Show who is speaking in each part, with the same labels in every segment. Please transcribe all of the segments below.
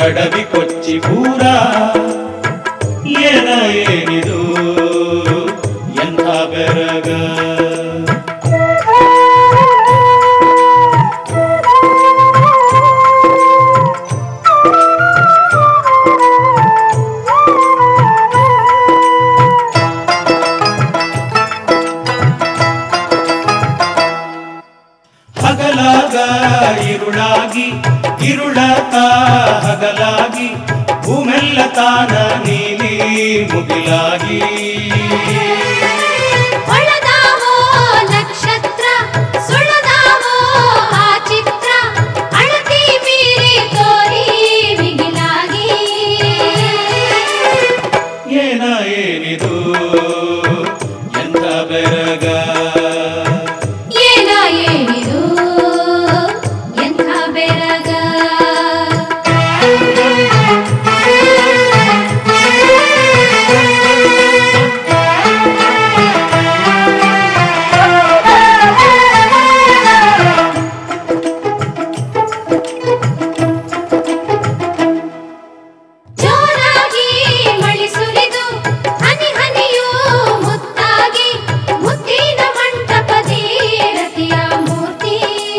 Speaker 1: ಕಡವಿ ಕೊಚ್ಚಿ ಪೂರ ಏನ ಏನಿದು ಎಂಥ ಬೆರಗ ಹಗಲಾಗ ಇರುಳಾಗಿ ಇರುಳತ ಹಗಲಾಗಿ ಭೂಮೆಲ್ಲ ತಾನ ನೀಲಿ ಮುಗಿಲಾಗಿ
Speaker 2: ಹೊಳದಾವೋ ನಕ್ಷತ್ರ ಸುಳದಾವೋ ಆ ಚಿತ್ರ ಅಳತಿ ಮೀರಿ ತೋರಿ ಮಿಗಿಲಾಗಿ
Speaker 1: ಏನ ಏನಿದು ಎಂಥ ಬೆರಗ
Speaker 2: ಏನ ಏನಿದು ಎಂಥ ಬೆರಗ ಜೋರಾಗಿ ಮಳಿ ಸುರಿದು ಹನಿ ಹನಿಯೂ ಮುತ್ತಾಗಿ ಮುತ್ತಿನ ಮಂಟಪದಿ ರತಿಯ ಮೂರ್ತಿ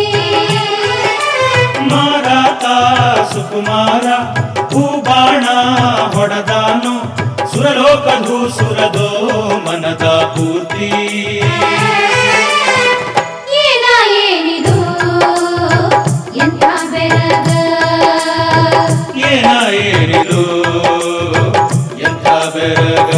Speaker 1: ಮಾರಾತ ಸುಕುಮಾರ ಹೂಬಾಣ ಹೊಡೆದಾನು ಸುರಲೋಕಧೂ ಸುರದೋ ಮನದ ಪೂರ್ತಿ
Speaker 2: ಏನ ಏನಿದು ಎಂಥ ಬೆರಗ
Speaker 1: ಏನ ಏನಿದು ಎಂಥ ಬೆರಗ